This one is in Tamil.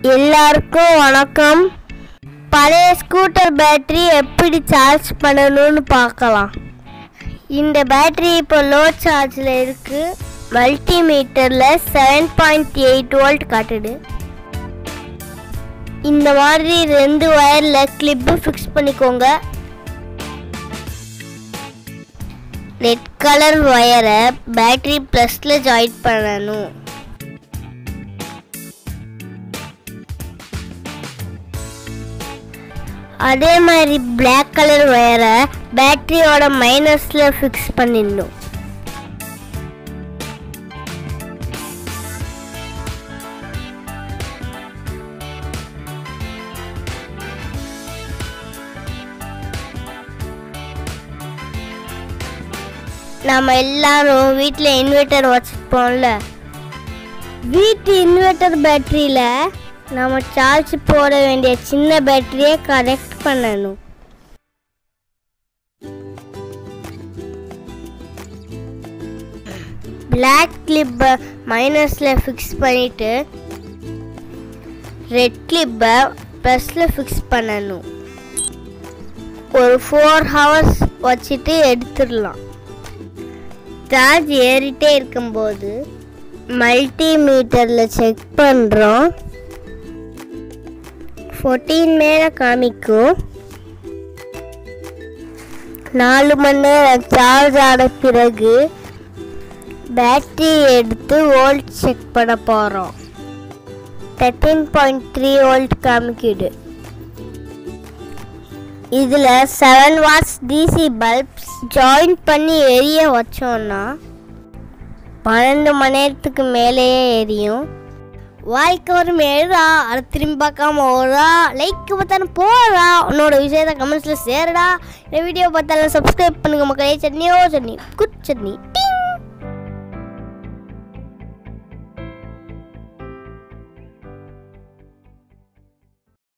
எல்லாருக்கும் வணக்கம் பழைய ஸ்கூட்டர் பேட்டரி எப்படி சார்ஜ் பண்ணணும்னு பார்க்கலாம் இந்த பேட்டரி இப்போ லோ சார்ஜில் இருக்கு மல்டிமீட்டரில் செவன் பாயிண்ட் எயிட் வோல்ட் காட்டுது இந்த மாதிரி ரெண்டு ஒயரில் கிளிப்பு ஃபிக்ஸ் பண்ணிக்கோங்க ரெட் கலர் ஒயரை பேட்டரி ப்ளஸில் ஜாயின் பண்ணணும் அதே மாதிரி Black கலர் ஒயரை பேட்டரியோட மைனஸில் ஃபிக்ஸ் பண்ணிடணும் நம்ம எல்லாரும் வீட்டில் இன்வெர்ட்டர் வச்சுருப்போம்ல வீட்டு இன்வெர்ட்டர் பேட்டரியில் நம்ம சார்ஜ் போட வேண்டிய சின்ன பேட்டரியை கனெக்ட் பண்ணணும் பிளாக் கிளிப்பை மைனஸில் ஃபிக்ஸ் பண்ணிவிட்டு ரெட் கிளிப்பை ப்ளஸில் ஃபிக்ஸ் பண்ணணும் ஒரு ஃபோர் ஹவர்ஸ் வச்சுட்டு எடுத்துடலாம் சார்ஜ் ஏறிட்டே இருக்கும்போது மல்டிமீட்டரில் செக் பண்ணுறோம் ஃபோர்டீன் மேலே காமிக்கும் நாலு மணி நேரம் சார்ஜ் ஆன பிறகு பேட்டரி எடுத்து வோல்ட் செக் பண்ண போகிறோம் தேர்ட்டீன் பாயிண்ட் த்ரீ வோல்ட் காமிக்குது இதில் seven watts DC bulbs join பண்ணி எரிய வச்சோன்னா பன்னெண்டு மணி நேரத்துக்கு மேலேயே எரியும் வாழ்க்கை ஒரு மேடா அதை திரும்பி பார்க்காம ஓடா லைக் பார்த்தாலும் போடா உன்னோட விஷயத்த கமெண்ட்ஸில் சேருடா இந்த வீடியோ பார்த்தாலும் சப்ஸ்கிரைப் பண்ணுங்க மக்களே சட்னியோ சட்னி குட் சட்னி